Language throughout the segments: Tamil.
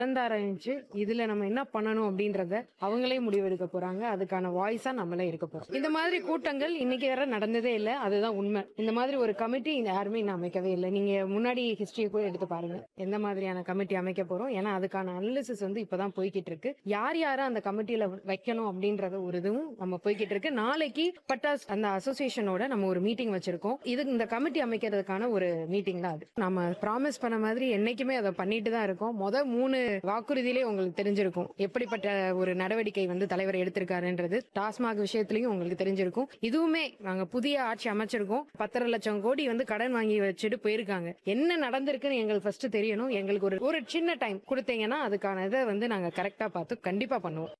கலந்தாராய்ஞ்சு இதுல நம்ம என்ன பண்ணணும் அப்படின்றத அவங்களே முடிவெடுக்க போறாங்க அதுக்கான வாய்ஸா நம்மளே இருக்க போறோம் இந்த மாதிரி கூட்டங்கள் இன்னைக்கு வரை நடந்ததே இல்லை அதுதான் உண்மை இந்த மாதிரி ஒரு கமிட்டி யாருமே இன்னும் அமைக்கவே இல்லை நீங்க முன்னாடி ஹிஸ்டரியை கூட எடுத்து பாருங்க எந்த மாதிரியான கமிட்டி அமைக்க போறோம் ஏன்னா அதுக்கான அனாலிசிஸ் வந்து இப்பதான் போய்கிட்டு இருக்கு யார் யாரை அந்த கமிட்டியில வைக்கணும் அப்படின்றத ஒரு இதுவும் நம்ம போய்கிட்டு இருக்கு நாளைக்கு பட்டாஸ் அந்த அசோசியேஷனோட நம்ம ஒரு மீட்டிங் வச்சிருக்கோம் இது இந்த கமிட்டி அமைக்கிறதுக்கான ஒரு மீட்டிங் தான் அது நம்ம ப்ராமிஸ் பண்ண மாதிரி என்னைக்குமே அதை பண்ணிட்டு தான் இருக்கோம் மொத மூணு வாக்குறுதியிலே உங்களுக்கு தெரிஞ்சிருக்கும் எப்படிப்பட்ட ஒரு நடவடிக்கை வந்து தலைவர் எடுத்திருக்காருன்றது டாஸ்மாக் விஷயத்திலையும் உங்களுக்கு தெரிஞ்சிருக்கும் இதுவுமே நாங்க புதிய ஆட்சி அமைச்சிருக்கோம் பத்தரை லட்சம் கோடி வந்து கடன் வாங்கி வச்சுட்டு போயிருக்காங்க என்ன நடந்திருக்குன்னு எங்களுக்கு ஃபர்ஸ்ட் தெரியணும் எங்களுக்கு ஒரு ஒரு சின்ன டைம் கொடுத்தீங்கன்னா அதுக்கான இதை வந்து நாங்க கரெக்டா பார்த்து கண்டிப்பா பண்ணுவோம்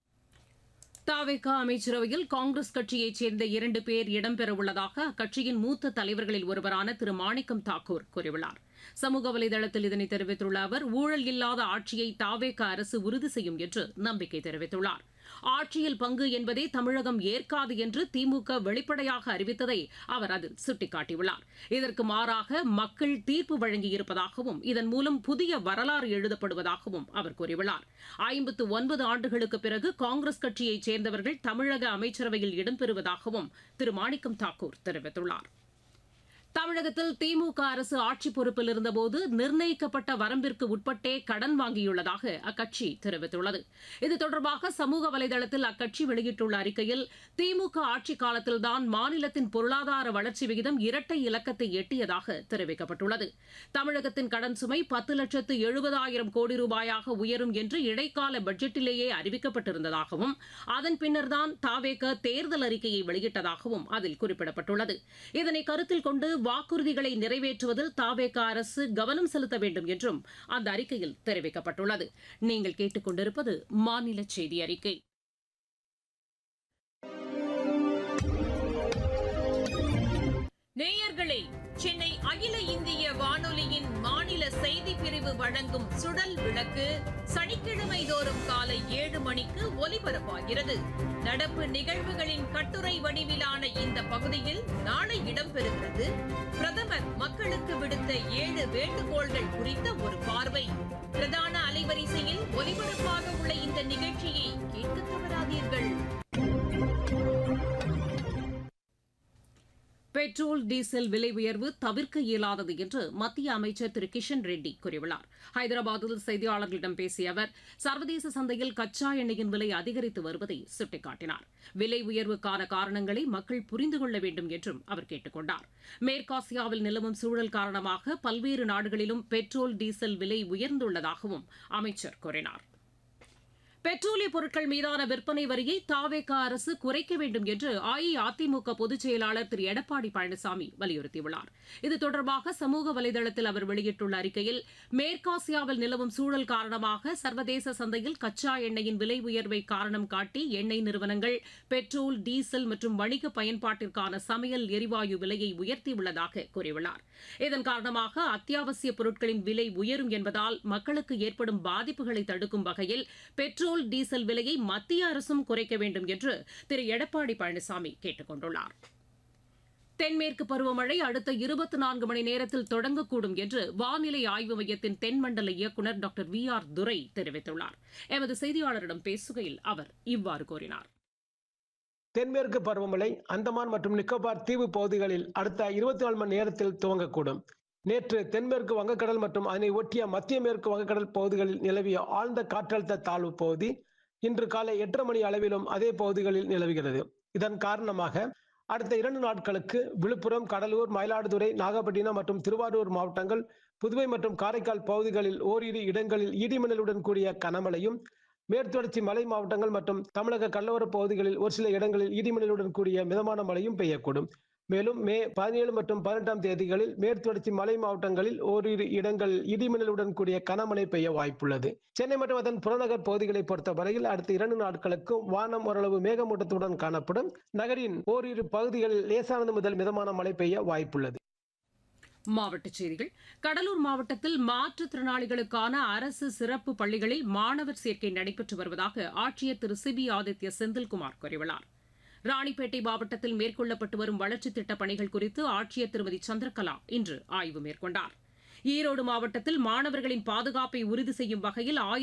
தாவேகா அமைச்சரவையில் காங்கிரஸ் கட்சியைச் சேர்ந்த இரண்டு பேர் இடம்பெறவுள்ளதாக அக்கட்சியின் மூத்த தலைவர்களில் ஒருவரான திரு மாணிக்கம் தாக்கூர் கூறியுள்ளார் சமூக வலைதளத்தில் இதனை தெரிவித்துள்ள அவர் ஊழல் இல்லாத ஆட்சியை தாவேகா அரசு உறுதி செய்யும் என்று நம்பிக்கை தெரிவித்துள்ளார் ஆட்சியில் பங்கு என்பதை தமிழகம் ஏற்காது என்று திமுக வெளிப்படையாக அறிவித்ததை அவர் அதில் சுட்டிக்காட்டியுள்ளார் இதற்கு மாறாக மக்கள் தீர்ப்பு வழங்கியிருப்பதாகவும் இதன் மூலம் புதிய வரலாறு எழுதப்படுவதாகவும் அவர் கூறியுள்ளார் ஐம்பத்து ஒன்பது ஆண்டுகளுக்கு பிறகு காங்கிரஸ் கட்சியைச் சேர்ந்தவர்கள் தமிழக அமைச்சரவையில் இடம்பெறுவதாகவும் திரு மாணிக்கம் தாக்கூர் தெரிவித்துள்ளார் தமிழகத்தில் திமுக அரசு ஆட்சி பொறுப்பில் இருந்தபோது நிர்ணயிக்கப்பட்ட வரம்பிற்கு உட்பட்டே கடன் வாங்கியுள்ளதாக அக்கட்சி தெரிவித்துள்ளது இது தொடர்பாக சமூக வலைதளத்தில் அக்கட்சி வெளியிட்டுள்ள அறிக்கையில் திமுக ஆட்சி காலத்தில்தான் மாநிலத்தின் பொருளாதார வளர்ச்சி விகிதம் இரட்டை இலக்கத்தை எட்டியதாக தெரிவிக்கப்பட்டுள்ளது தமிழகத்தின் கடன் சுமை பத்து லட்சத்து எழுபதாயிரம் கோடி ரூபாயாக உயரும் என்று இடைக்கால பட்ஜெட்டிலேயே அறிவிக்கப்பட்டிருந்ததாகவும் அதன் பின்னர்தான் தாவேக தேர்தல் அறிக்கையை வெளியிட்டதாகவும் அதில் குறிப்பிடப்பட்டுள்ளது இதனை கருத்தில் கொண்டு வாக்குறுதிகளை நிறைவேற்றுவதில் தாவேக அரசு கவனம் செலுத்த வேண்டும் என்றும் அந்த அறிக்கையில் தெரிவிக்கப்பட்டுள்ளது நீங்கள் கேட்டுக்கொண்டிருப்பது மாநில செய்தி அறிக்கை நேயர்களே சென்னை அகில இந்திய வானொலியின் மாநில செய்தி பிரிவு வழங்கும் சுடல் விளக்கு சனிக்கிழமை தோறும் காலை ஏழு மணிக்கு ஒலிபரப்பாகிறது நடப்பு நிகழ்வுகளின் கட்டுரை வடிவிலான இந்த பகுதியில் நாளை இடம்பெறுகிறது பிரதமர் மக்களுக்கு விடுத்த ஏழு வேண்டுகோள்கள் குறித்த ஒரு பார்வை பிரதான அலைவரிசையில் ஒலிபரப்பாக உள்ள இந்த நிகழ்ச்சியை கேட்க தவறாதீர்கள் பெட்ரோல் டீசல் விலை உயர்வு தவிர்க்க இயலாதது என்று மத்திய அமைச்சர் திரு கிஷன் ரெட்டி கூறியுள்ளார் ஹைதராபாத்தில் செய்தியாளர்களிடம் பேசிய அவர் சர்வதேச சந்தையில் கச்சா எண்ணெயின் விலை அதிகரித்து வருவதை சுட்டிக்காட்டினார் விலை உயர்வுக்கான காரணங்களை மக்கள் புரிந்து கொள்ள வேண்டும் என்றும் அவர் கேட்டுக் கொண்டார் மேற்காசியாவில் நிலவும் சூழல் காரணமாக பல்வேறு நாடுகளிலும் பெட்ரோல் டீசல் விலை உயர்ந்துள்ளதாகவும் அமைச்சர் கூறினார் பெட்ரோலிய பொருட்கள் மீதான விற்பனை வரியை தாவேகா அரசு குறைக்க வேண்டும் என்று அஇஅதிமுக பொதுச் செயலாளர் திரு எடப்பாடி பழனிசாமி வலியுறுத்தியுள்ளார் இது தொடர்பாக சமூக வலைதளத்தில் அவர் வெளியிட்டுள்ள அறிக்கையில் மேற்காசியாவில் நிலவும் சூழல் காரணமாக சர்வதேச சந்தையில் கச்சா எண்ணெயின் விலை உயர்வை காரணம் காட்டி எண்ணெய் நிறுவனங்கள் பெட்ரோல் டீசல் மற்றும் வணிக பயன்பாட்டிற்கான சமையல் எரிவாயு விலையை உயர்த்தியுள்ளதாக கூறியுள்ளார் இதன் காரணமாக அத்தியாவசிய பொருட்களின் விலை உயரும் என்பதால் மக்களுக்கு ஏற்படும் பாதிப்புகளை தடுக்கும் வகையில் பெட்ரோல் பெட்ரோல் டீசல் விலையை மத்திய அரசும் குறைக்க வேண்டும் என்று திரு எடப்பாடி பழனிசாமி கேட்டுக் கொண்டுள்ளார் தென்மேற்கு பருவமழை அடுத்த இருபத்தி நான்கு மணி நேரத்தில் தொடங்கக்கூடும் என்று வானிலை ஆய்வு மையத்தின் தென்மண்டல இயக்குநர் டாக்டர் வி ஆர் துரை தெரிவித்துள்ளார் எமது செய்தியாளரிடம் பேசுகையில் அவர் இவ்வாறு கூறினார் தென்மேற்கு பருவமழை அந்தமான் மற்றும் நிக்கோபார் தீவு பகுதிகளில் அடுத்த இருபத்தி நாலு மணி நேரத்தில் துவங்கக்கூடும் நேற்று தென்மேற்கு வங்கக்கடல் மற்றும் அதனை ஒட்டிய மத்திய மேற்கு வங்கக்கடல் பகுதிகளில் நிலவிய ஆழ்ந்த காற்றழுத்த தாழ்வு பகுதி இன்று காலை எட்டரை மணி அளவிலும் அதே பகுதிகளில் நிலவுகிறது இதன் காரணமாக அடுத்த இரண்டு நாட்களுக்கு விழுப்புரம் கடலூர் மயிலாடுதுறை நாகப்பட்டினம் மற்றும் திருவாரூர் மாவட்டங்கள் புதுவை மற்றும் காரைக்கால் பகுதிகளில் ஓரிரு இடங்களில் இடிமின்னலுடன் கூடிய கனமழையும் மேற்குத்தொடர்ச்சி மலை மாவட்டங்கள் மற்றும் தமிழக கடலோர பகுதிகளில் ஒரு சில இடங்களில் இடிமின்னலுடன் கூடிய மிதமான மழையும் பெய்யக்கூடும் மேலும் மே பதினேழு மற்றும் பதினெட்டாம் தேதிகளில் மேற்குத்தொடர்ச்சி மலை மாவட்டங்களில் ஓரிரு இடங்களில் இடிமின்னலுடன் கூடிய கனமழை பெய்ய வாய்ப்புள்ளது சென்னை மற்றும் அதன் புறநகர் பகுதிகளை பொறுத்தவரையில் அடுத்த இரண்டு நாட்களுக்கு வானம் ஓரளவு மேகமூட்டத்துடன் காணப்படும் நகரின் ஓரிரு பகுதிகளில் லேசானது முதல் மிதமான மழை பெய்ய வாய்ப்புள்ளது மாவட்டச் செய்திகள் கடலூர் மாவட்டத்தில் மாற்றுத்திறனாளிகளுக்கான அரசு சிறப்பு பள்ளிகளில் மாணவர் சேர்க்கை நடைபெற்று வருவதாக ஆட்சியர் திரு சிபி ஆதித்ய செந்தில்குமார் கூறியுள்ளார் ராணிப்பேட்டை மாவட்டத்தில் மேற்கொள்ளப்பட்டு வரும் வளர்ச்சித் திட்டப் பணிகள் குறித்து ஆட்சியர் திருமதி சந்திரகலா இன்று ஆய்வு மேற்கொண்டார் ஈரோடு மாவட்டத்தில் மாணவர்களின் பாதுகாப்பை உறுதி செய்யும் வகையில்